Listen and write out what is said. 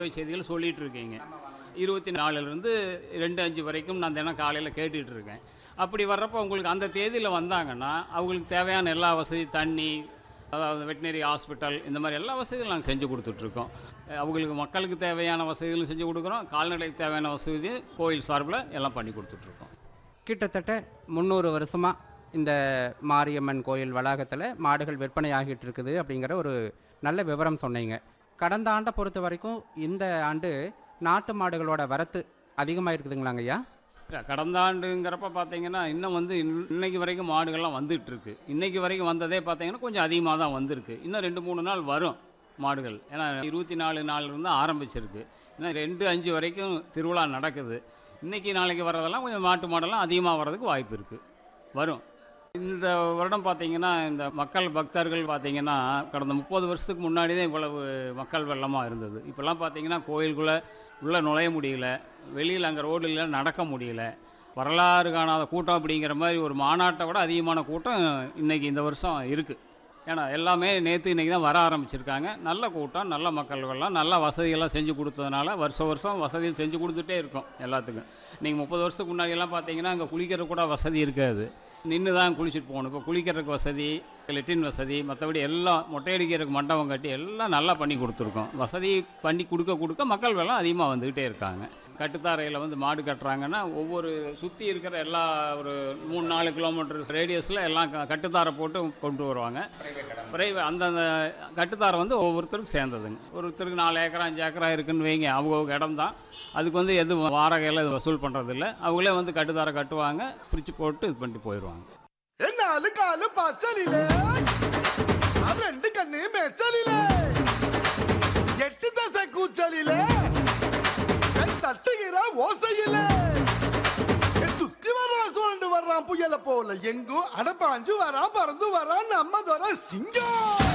செய்திகள் சொல்லிட்டு இருக்கீங்க இருபத்தி நாலுலேருந்து ரெண்டு அஞ்சு வரைக்கும் நான் தினம் காலையில் கேட்டுட்டு இருக்கேன் அப்படி வர்றப்போ உங்களுக்கு அந்த தேதியில் வந்தாங்கன்னா அவங்களுக்கு தேவையான எல்லா வசதி தண்ணி அதாவது வெட்டினரி ஹாஸ்பிட்டல் இந்த மாதிரி எல்லா வசதிகளும் நாங்கள் செஞ்சு கொடுத்துட்ருக்கோம் அவங்களுக்கு மக்களுக்கு தேவையான வசதிகளும் செஞ்சு கொடுக்குறோம் கால்நடைக்கு தேவையான வசதி கோயில் சார்பில் எல்லாம் பண்ணி கொடுத்துட்ருக்கோம் கிட்டத்தட்ட முந்நூறு வருஷமாக இந்த மாரியம்மன் கோயில் வளாகத்தில் மாடுகள் விற்பனை ஆகிட்டு இருக்குது அப்படிங்கிற ஒரு நல்ல விவரம் சொன்னீங்க கடந்த ஆண்டை பொறுத்த வரைக்கும் இந்த ஆண்டு நாட்டு மாடுகளோட வரத்து அதிகமாக இருக்குதுங்களாங்க ஐயா இல்ல, கடந்த ஆண்டுங்கிறப்ப பார்த்தீங்கன்னா இன்னும் வந்து இன்ன- இன்னைக்கு வரைக்கும் மாடுகள்லாம் வந்துட்டு இருக்கு இன்னைக்கு வரைக்கும் வந்ததே பார்த்தீங்கன்னா கொஞ்சம் அதிகமாக தான் வந்திருக்கு இன்னும் ரெண்டு மூணு நாள் வரும் மாடுகள் ஏன்னா இருபத்தி நாலு நாள் இருந்து ஆரம்பிச்சிருக்கு இன்னும் ரெண்டு அஞ்சு வரைக்கும் திருவிழா நடக்குது இன்னைக்கு நாளைக்கு வர்றதெல்லாம் கொஞ்சம் மாட்டு மாடெல்லாம் அதிகமாக வர்றதுக்கு வாய்ப்பு இருக்குது வரும் இந்த வருடம் பார்த்தீங்கன்னா இந்த மக்கள் பக்தர்கள் பார்த்தீங்கன்னா கடந்த முப்பது வருஷத்துக்கு முன்னாடி தான் இவ்வளவு மக்கள் வெள்ளமாக இருந்தது இப்போல்லாம் பார்த்தீங்கன்னா கோயிலுக்குள்ளே உள்ளே நுழைய முடியல வெளியில் அங்கே ரோடில் நடக்க முடியல வரலாறு காணாத கூட்டம் அப்படிங்கிற மாதிரி ஒரு மாநாட்டை விட அதிகமான கூட்டம் இன்னைக்கு இந்த வருஷம் இருக்குது ஏன்னா எல்லாமே நேற்று இன்றைக்கி தான் வர ஆரம்பிச்சிருக்காங்க நல்ல கூட்டம் நல்ல மக்கள்கள்லாம் நல்ல வசதிகள்லாம் செஞ்சு கொடுத்ததுனால வருஷம் வருஷம் வசதிகள் செஞ்சு கொடுத்துட்டே இருக்கோம் எல்லாத்துக்கும் நீங்கள் முப்பது வருஷத்துக்கு முன்னாடி எல்லாம் பார்த்தீங்கன்னா அங்கே குளிக்கிற கூட வசதி இருக்காது நின்று தான் குளிச்சுட்டு போகணும் இப்போ குளிக்கிறதுக்கு வசதி லெட்டின் வசதி மற்றபடி எல்லாம் மொட்டை அடிக்கிறதுக்கு மண்டபம் கட்டி எல்லாம் நல்லா பண்ணி கொடுத்துருக்கோம் வசதி பண்ணி கொடுக்க கொடுக்க மக்கள் வெள்ளம் அதிகமாக வந்துக்கிட்டே இருக்காங்க கட்டுத்தாரையில் வந்து மாடு கட்டுறாங்கன்னா ஒவ்வொரு சுற்றி இருக்கிற எல்லா ஒரு மூணு நாலு கிலோமீட்டர் ரேடியஸில் எல்லாம் க- கட்டுத்தாரை போட்டு கொண்டு வருவாங்க பிரைவே அந்தந்த கட்டுத்தாரை வந்து ஒவ்வொருத்தருக்கும் சேர்ந்ததுங்க ஒருத்தருக்கு நாலு ஏக்கரா அஞ்சு ஏக்கரா இருக்குன்னு வைங்க அவங்க இடம் தான் அதுக்கு வந்து எதுவும் வாடகையில் இது வசூல் பண்ணுறதில்ல அவங்களே வந்து கட்டுத்தாரை கட்டுவாங்க பிரித்து போட்டு இது பண்ணிட்டு போயிடுவாங்க നാല് കാല് പച്ചലിലേ ആ രണ്ട് കണ്ണ് മെച്ചലിലേ എട്ട് ദശ കൂച്ചലിലേ കൈ തട്ടുകിற ஓசையிலே என் சுத்தி வர்றான் சுழண்டு வர்றான் புயல போல எங்கும் அடப்பாஞ்சு வரான் பறந்து வரான் நம்ம துறை சிங்கம்